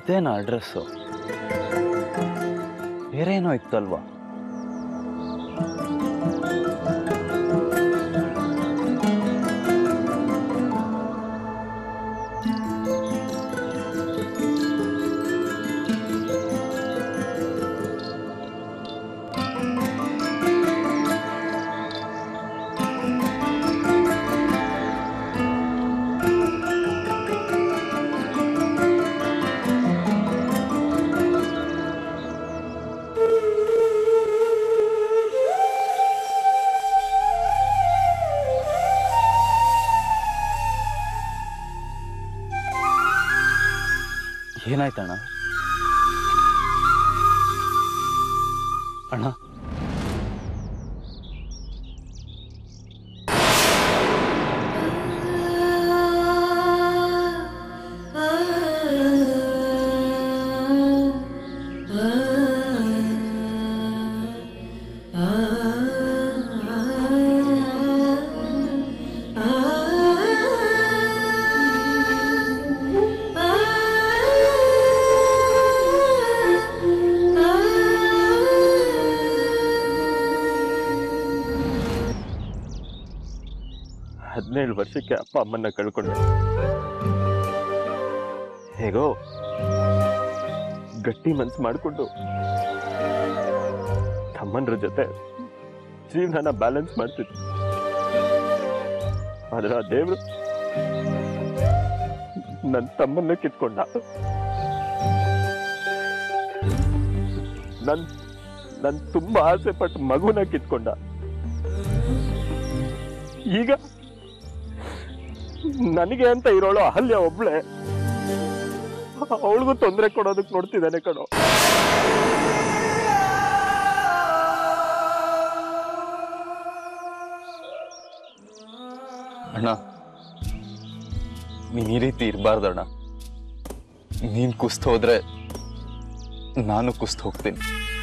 ಇದೇನಾ ಅಡ್ರೆಸ್ಸು ಬೇರೆ ಏನೋ ಇತ್ತಲ್ವಾ ಏನಾಯ್ತಣ್ಣ ಅಣ್ಣ ಹದಿನೇಳು ವರ್ಷಕ್ಕೆ ಅಪ್ಪ ಅಮ್ಮನ್ನ ಕಳ್ಕೊಂಡೆ ಹೇಗೋ ಗಟ್ಟಿ ಮನ್ಸು ಮಾಡಿಕೊಂಡು ತಮ್ಮಂದ್ರ ಜೊತೆ ಜೀವನನ ಬ್ಯಾಲೆನ್ಸ್ ಮಾಡ್ತಿದ್ದೆ ಆದ್ರೆ ಆ ದೇವ್ರು ನನ್ನ ತಮ್ಮನ್ನ ಕಿತ್ಕೊಂಡ ನನ್ ನನ್ ತುಂಬಾ ಆಸೆ ಪಟ್ಟು ಮಗುನ ಕಿತ್ಕೊಂಡ ಈಗ ನನಗೆ ಅಂತ ಇರೋಳು ಅಹಲ್ಯ ಒಬ್ಳೆ ಅವಳಿಗೂ ತೊಂದರೆ ಕೊಡೋದಕ್ ನೋಡ್ತಿದ್ದಾನೆ ಕಣೋ ಅಣ್ಣ ನೀನ್ ಈ ರೀತಿ ಇರಬಾರ್ದಣ್ಣ ನೀನ್ ಕುಸ್ತ್ ಹೋದ್ರೆ ನಾನು ಕುಸ್ತ್ ಹೋಗ್ತೀನಿ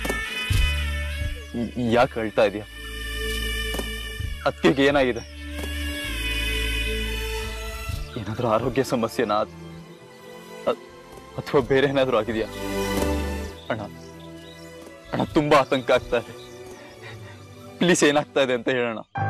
ಯಾಕೆ ಅಳ್ತಾ ಇದೀಯ ಅತ್ತಿಗೆ ಏನಾಗಿದೆ ಏನಾದ್ರೂ ಆರೋಗ್ಯ ಸಮಸ್ಯೆನಾ ಅಥವಾ ಬೇರೆ ಏನಾದ್ರೂ ಆಗಿದೆಯಾ ಅಣ್ಣ ಅಣ್ಣ ತುಂಬಾ ಆತಂಕ ಆಗ್ತಾ ಇದೆ ಪ್ಲೀಸ್ ಏನಾಗ್ತಾ ಇದೆ ಅಂತ ಹೇಳೋಣ